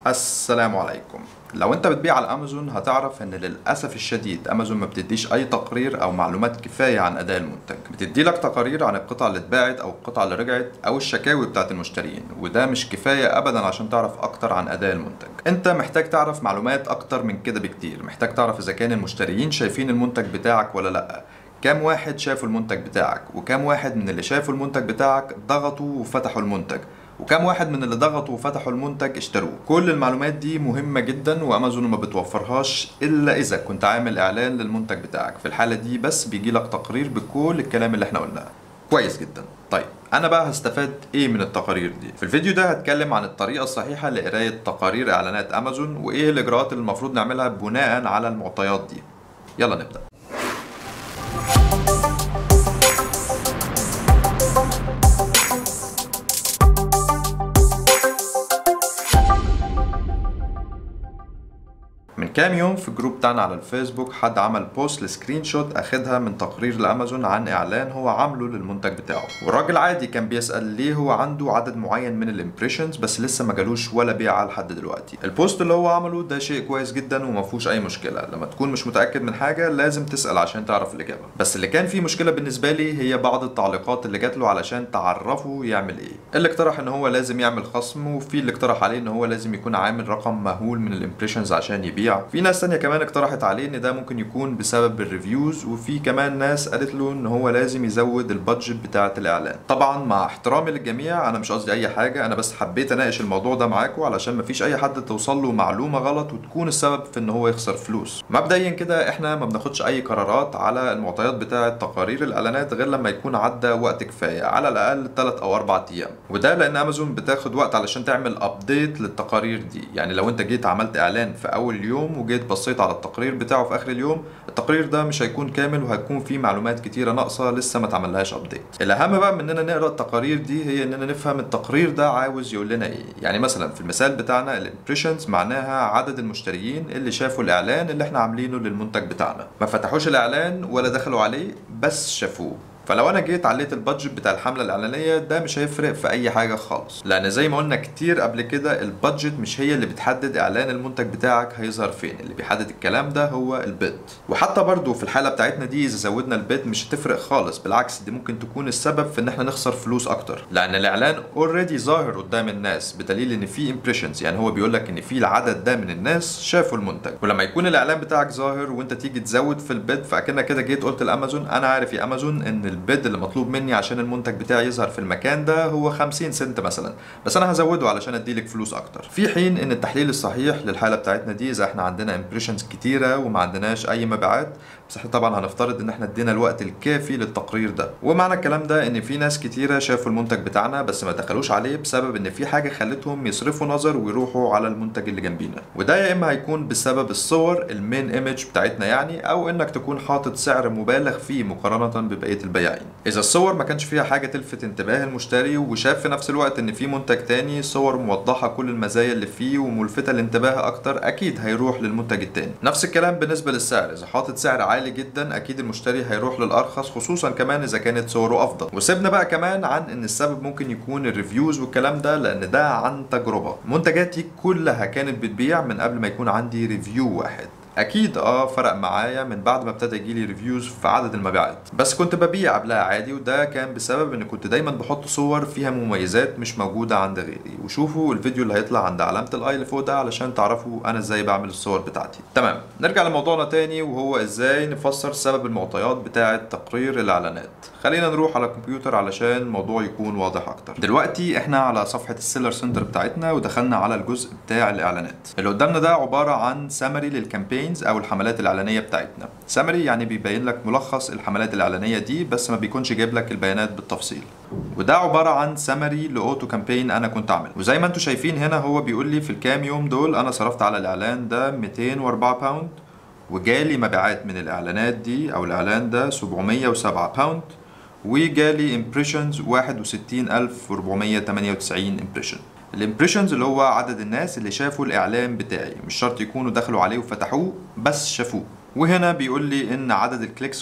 السلام عليكم لو انت بتبيع على امازون هتعرف ان للاسف الشديد امازون ما بتديش اي تقرير او معلومات كفايه عن اداء المنتج بتدي لك تقارير عن القطع اللي اتباعت او القطع اللي رجعت او الشكاوي بتاعت المشترين وده مش كفايه ابدا عشان تعرف اكتر عن اداء المنتج انت محتاج تعرف معلومات اكتر من كده بكتير محتاج تعرف اذا كان المشتريين شايفين المنتج بتاعك ولا لا كام واحد شافوا المنتج بتاعك وكام واحد من اللي شافوا المنتج بتاعك ضغطوا وفتحوا المنتج وكم واحد من اللي ضغطوا وفتحوا المنتج اشتروه كل المعلومات دي مهمة جدا وامازون ما بتوفرهاش الا اذا كنت عامل اعلان للمنتج بتاعك في الحالة دي بس بيجي لك تقرير بكل الكلام اللي احنا قلناه كويس جدا طيب انا بقى هستفاد ايه من التقارير دي في الفيديو ده هتكلم عن الطريقة الصحيحة لقراية تقارير اعلانات امازون وايه الاجراءات اللي المفروض نعملها بناء على المعطيات دي يلا نبدأ من كام يوم في الجروب بتاعنا على الفيسبوك حد عمل بوست لسكرين شوت اخدها من تقرير لامازون عن اعلان هو عامله للمنتج بتاعه والراجل عادي كان بيسال ليه هو عنده عدد معين من الامبريشنز بس لسه ما جالوش ولا بيعه لحد دلوقتي البوست اللي هو عمله ده شيء كويس جدا وما فيهوش اي مشكله لما تكون مش متاكد من حاجه لازم تسال عشان تعرف الاجابه بس اللي كان فيه مشكله بالنسبه لي هي بعض التعليقات اللي جات له علشان تعرفه يعمل ايه اللي اقترح ان هو لازم يعمل خصم وفي اللي اقترح عليه ان هو لازم يكون عامل رقم مهول من الامبريشنز عشان يبيع في ناس تانية كمان اقترحت عليه ان ده ممكن يكون بسبب الريفيوز وفي كمان ناس قالت له ان هو لازم يزود البادجت بتاعه الاعلان طبعا مع احترامي للجميع انا مش قصدي اي حاجه انا بس حبيت اناقش الموضوع ده معاكم علشان مفيش اي حد توصل له معلومه غلط وتكون السبب في ان هو يخسر فلوس مبدئيا كده احنا ما بناخدش اي قرارات على المعطيات بتاعه تقارير الاعلانات غير لما يكون عدى وقت كفايه على الاقل 3 او 4 ايام وده لان امازون بتاخد وقت علشان تعمل ابديت للتقارير دي يعني لو انت جيت عملت اعلان في اول يوم وجيت بصيت على التقرير بتاعه في اخر اليوم التقرير ده مش هيكون كامل وهيكون فيه معلومات كتيره ناقصه لسه ما اتعملهاش ابديت الاهم بقى من اننا نقرا التقارير دي هي اننا نفهم التقرير ده عاوز يقول لنا ايه يعني مثلا في المثال بتاعنا الامبريشنز معناها عدد المشتريين اللي شافوا الاعلان اللي احنا عاملينه للمنتج بتاعنا ما فتحوش الاعلان ولا دخلوا عليه بس شافوه فلو انا جيت عليت البادجت بتاع الحمله الاعلانيه ده مش هيفرق في اي حاجه خالص لان زي ما قلنا كتير قبل كده البادجت مش هي اللي بتحدد اعلان المنتج بتاعك هيظهر فين اللي بيحدد الكلام ده هو البيد وحتى برضو في الحاله بتاعتنا دي اذا زودنا البيد مش هتفرق خالص بالعكس دي ممكن تكون السبب في ان احنا نخسر فلوس اكتر لان الاعلان اوريدي ظاهر قدام الناس بدليل ان في امبريشنز يعني هو بيقول لك ان في العدد ده من الناس شافوا المنتج ولما يكون الاعلان بتاعك ظاهر وانت تيجي تزود في البيد فاكنك كده جيت قلت لامازون انا عارف يا امازون ان البيد اللي مطلوب مني عشان المنتج بتاعي يظهر في المكان ده هو 50 سنت مثلا بس انا هزوده علشان اديلك فلوس اكتر في حين ان التحليل الصحيح للحاله بتاعتنا دي اذا احنا عندنا امبريشنز كتيره وما عندناش اي مبيعات بس احنا طبعا هنفترض ان احنا ادينا الوقت الكافي للتقرير ده ومعنى الكلام ده ان في ناس كتيره شافوا المنتج بتاعنا بس ما دخلوش عليه بسبب ان في حاجه خلتهم يصرفوا نظر ويروحوا على المنتج اللي جنبينا وده يا اما هيكون بسبب الصور المين ايمج بتاعتنا يعني او انك تكون حاطط سعر مبالغ فيه مقارنه ببقيه البياعين اذا الصور ما كانش فيها حاجه تلفت انتباه المشتري وشاف في نفس الوقت ان في منتج تاني صور موضحه كل المزايا اللي فيه وملفته للانتباه اكتر اكيد هيروح للمنتج التاني نفس الكلام بالنسبه للسعر اذا حاطط سعر عالي جدا اكيد المشتري هيروح للارخص خصوصا كمان اذا كانت صوره افضل وسيبنا بقى كمان عن ان السبب ممكن يكون الريفيوز والكلام ده لان ده عن تجربه منتجاتي كلها كانت بتبيع من قبل ما يكون عندي ريفيو واحد اكيد اه فرق معايا من بعد ما ابتدى يجيلي ريفيوز في عدد المبيعات بس كنت ببيع قبلها عادي وده كان بسبب ان كنت دايما بحط صور فيها مميزات مش موجوده عند غيري وشوفوا الفيديو اللي هيطلع عند علامه الاي اللي فوق ده علشان تعرفوا انا ازاي بعمل الصور بتاعتي تمام نرجع لموضوعنا تاني وهو ازاي نفسر سبب المعطيات بتاعه تقرير الاعلانات خلينا نروح على الكمبيوتر علشان الموضوع يكون واضح اكتر دلوقتي احنا على صفحه السيلر سنتر بتاعتنا ودخلنا على الجزء بتاع الاعلانات اللي قدامنا ده عباره عن سمري للكامبين كامبينز او الحملات الاعلانيه بتاعتنا سامري يعني بيبين لك ملخص الحملات الاعلانيه دي بس ما بيكونش جايب لك البيانات بالتفصيل وده عباره عن سمري لاوتو كامبين انا كنت عامله وزي ما انتم شايفين هنا هو بيقول لي في الكام يوم دول انا صرفت على الاعلان ده 204 باوند وجالي مبيعات من الاعلانات دي او الاعلان ده 707 باوند وجالي امبريشنز 61498 امبريشن الامبريشنز اللي هو عدد الناس اللي شافوا الاعلان بتاعي مش شرط يكونوا دخلوا عليه وفتحوه بس شافوه وهنا بيقول لي ان عدد الكليكس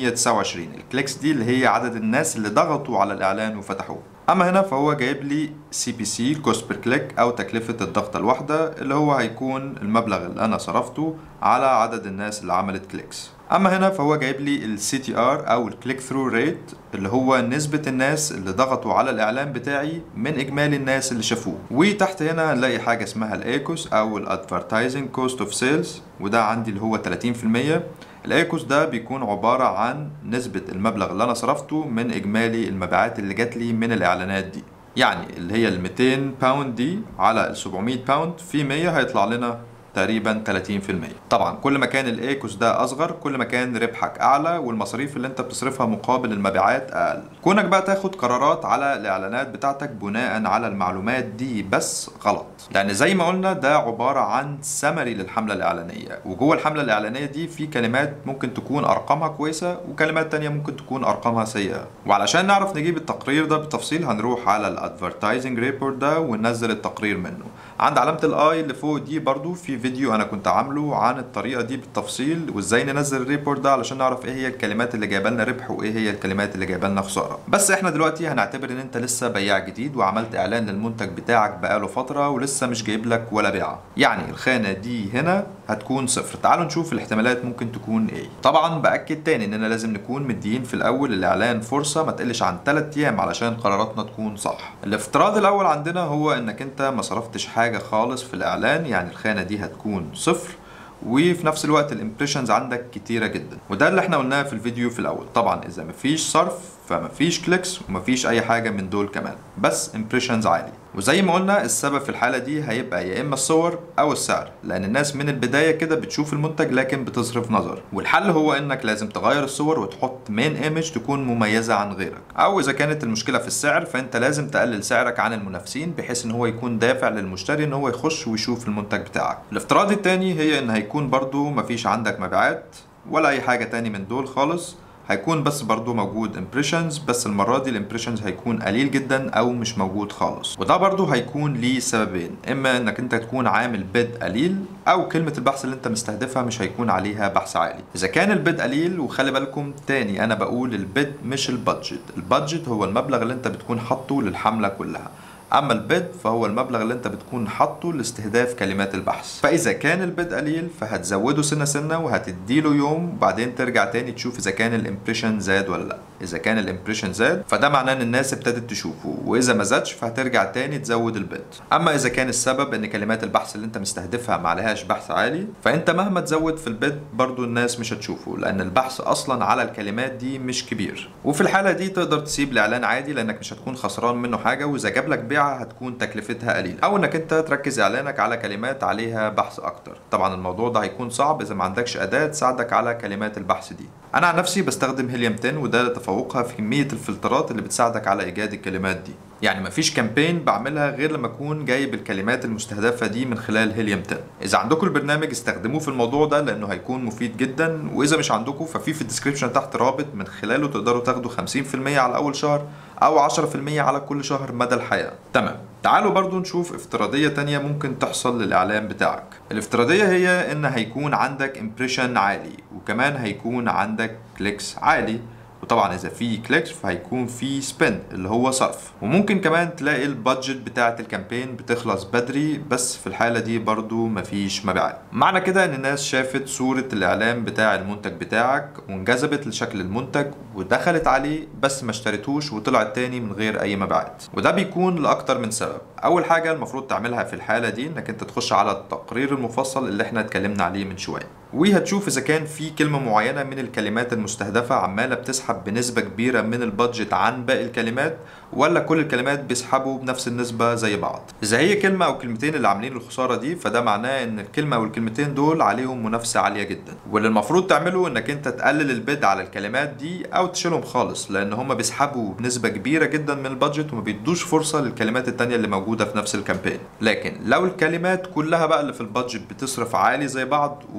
529 الكليكس دي اللي هي عدد الناس اللي ضغطوا على الاعلان وفتحوه اما هنا فهو جايب لي سي بي سي كوست بير كليك او تكلفه الضغطه الواحده اللي هو هيكون المبلغ اللي انا صرفته على عدد الناس اللي عملت كليكس اما هنا فهو جايب لي السي تي ار او الكليك ثرو ريت اللي هو نسبة الناس اللي ضغطوا على الاعلان بتاعي من اجمالي الناس اللي شافوه وتحت هنا هنلاقي حاجة اسمها الايكوس او الادفرتايزنج كوست اوف سيلز وده عندي اللي هو 30% الايكوس ده بيكون عبارة عن نسبة المبلغ اللي انا صرفته من اجمالي المبيعات اللي جات لي من الاعلانات دي يعني اللي هي ال 200 باوند دي على ال 700 باوند في 100 هيطلع لنا تقريبا 30% طبعا كل ما كان الايكوس ده اصغر كل ما كان ربحك اعلى والمصاريف اللي انت بتصرفها مقابل المبيعات اقل كونك بقى تاخد قرارات على الاعلانات بتاعتك بناء على المعلومات دي بس غلط لان زي ما قلنا ده عبارة عن سمري للحملة الاعلانية وجوه الحملة الاعلانية دي في كلمات ممكن تكون ارقامها كويسة وكلمات تانية ممكن تكون ارقامها سيئة وعلشان نعرف نجيب التقرير ده بالتفصيل هنروح على الادفرتايزنج ريبورت ده وننزل التقرير منه عند علامة الاي اللي فوق دي برضو في فيديو انا كنت عامله عن الطريقة دي بالتفصيل وازاي ننزل الريبورت ده علشان نعرف ايه هي الكلمات اللي جايبه لنا ربح وايه هي الكلمات اللي جايبه لنا خسارة بس احنا دلوقتي هنعتبر ان انت لسه بياع جديد وعملت اعلان للمنتج بتاعك بقاله فترة ولسه مش جايب لك ولا بيعة يعني الخانة دي هنا هتكون صفر تعالوا نشوف الاحتمالات ممكن تكون ايه طبعا باكد تاني اننا لازم نكون مديين في الاول الاعلان فرصة ما تقلش عن 3 ايام علشان قراراتنا تكون صح الافتراض الاول عندنا هو انك انت ما صرفتش حاجة خالص في الاعلان يعني الخانة دي هتكون صفر وفي نفس الوقت الامبريشنز عندك كتيره جدا وده اللي احنا قلناه في الفيديو في الاول طبعا اذا مفيش صرف فمفيش كليكس ومفيش اي حاجه من دول كمان بس امبريشنز عالي وزي ما قلنا السبب في الحاله دي هيبقى يا اما الصور او السعر لان الناس من البدايه كده بتشوف المنتج لكن بتصرف نظر والحل هو انك لازم تغير الصور وتحط مين ايمج تكون مميزه عن غيرك او اذا كانت المشكله في السعر فانت لازم تقلل سعرك عن المنافسين بحيث ان هو يكون دافع للمشتري ان هو يخش ويشوف المنتج بتاعك الافتراض التاني هي ان هيكون برضو مفيش عندك مبيعات ولا اي حاجه تاني من دول خالص هيكون بس برضو موجود امبريشنز بس المرة دي الامبريشنز هيكون قليل جدا او مش موجود خالص وده برضو هيكون ليه سببين اما انك انت تكون عامل بيد قليل او كلمة البحث اللي انت مستهدفها مش هيكون عليها بحث عالي اذا كان البيد قليل وخلي بالكم تاني انا بقول البيد مش البادجت البادجت هو المبلغ اللي انت بتكون حاطه للحملة كلها اما البيد فهو المبلغ اللي انت بتكون حاطه لاستهداف كلمات البحث فاذا كان البيد قليل فهتزوده سنه سنه وهتديله يوم وبعدين ترجع تاني تشوف اذا كان الامبريشن زاد ولا لا اذا كان الامبريشن زاد فده معناه ان الناس ابتدت تشوفه واذا ما زادش فهترجع تاني تزود البيد اما اذا كان السبب ان كلمات البحث اللي انت مستهدفها ما عليهاش بحث عالي فانت مهما تزود في البيد برضو الناس مش هتشوفه لان البحث اصلا على الكلمات دي مش كبير وفي الحاله دي تقدر تسيب الاعلان عادي لانك مش هتكون خسران منه حاجه واذا جاب لك بيعه هتكون تكلفتها قليله او انك انت تركز اعلانك على كلمات عليها بحث اكتر طبعا الموضوع ده هيكون صعب اذا ما عندكش اداه تساعدك على كلمات البحث دي انا عن نفسي بستخدم هيليوم 10 وده لتفوقها في كميه الفلترات اللي بتساعدك على ايجاد الكلمات دي يعني مفيش كامبين بعملها غير لما اكون جايب الكلمات المستهدفه دي من خلال هيليوم 10 اذا عندكم البرنامج استخدموه في الموضوع ده لانه هيكون مفيد جدا واذا مش عندكم ففي في الديسكربشن تحت رابط من خلاله تقدروا تاخدوا 50% على اول شهر او 10% على كل شهر مدى الحياه تمام تعالوا برضو نشوف افتراضية تانية ممكن تحصل للإعلان بتاعك الافتراضية هي إن هيكون عندك امبريشن عالي وكمان هيكون عندك كليكس عالي وطبعا اذا في كليكس فهيكون في سبند اللي هو صرف وممكن كمان تلاقي البادجت بتاعه الكامبين بتخلص بدري بس في الحاله دي برضو مفيش مبيعات معنى كده ان الناس شافت صوره الاعلان بتاع المنتج بتاعك وانجذبت لشكل المنتج ودخلت عليه بس ما اشتريتوش وطلعت تاني من غير اي مبيعات وده بيكون لاكتر من سبب اول حاجه المفروض تعملها في الحاله دي انك انت تخش على التقرير المفصل اللي احنا اتكلمنا عليه من شويه وهتشوف اذا كان في كلمه معينه من الكلمات المستهدفه عماله بتسحب بنسبه كبيره من البادجت عن باقي الكلمات ولا كل الكلمات بيسحبوا بنفس النسبه زي بعض اذا هي كلمه او كلمتين اللي عاملين الخساره دي فده معناه ان الكلمه او الكلمتين دول عليهم منافسه عاليه جدا واللي المفروض تعمله انك انت تقلل البيد على الكلمات دي او تشيلهم خالص لان هم بيسحبوا بنسبه كبيره جدا من البادجت وما بيدوش فرصه للكلمات التانية اللي موجوده في نفس الكامبين لكن لو الكلمات كلها بقى اللي في البادجت بتصرف عالي زي بعض وبرضه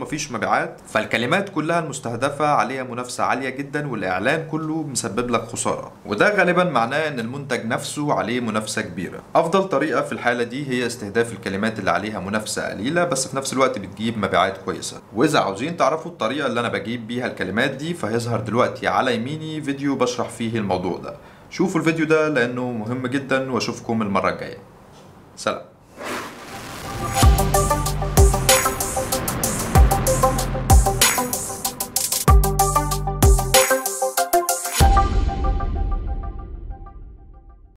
مفيش مبيعات فالكلمات كلها المستهدفة عليها منافسة عالية جدا والإعلان كله مسبب لك خسارة وده غالبا معناه إن المنتج نفسه عليه منافسة كبيرة أفضل طريقة في الحالة دي هي استهداف الكلمات اللي عليها منافسة قليلة بس في نفس الوقت بتجيب مبيعات كويسة وإذا عاوزين تعرفوا الطريقة اللي أنا بجيب بيها الكلمات دي فهيظهر دلوقتي على يميني فيديو بشرح فيه الموضوع ده شوفوا الفيديو ده لأنه مهم جدا وأشوفكم المرة الجاية سلام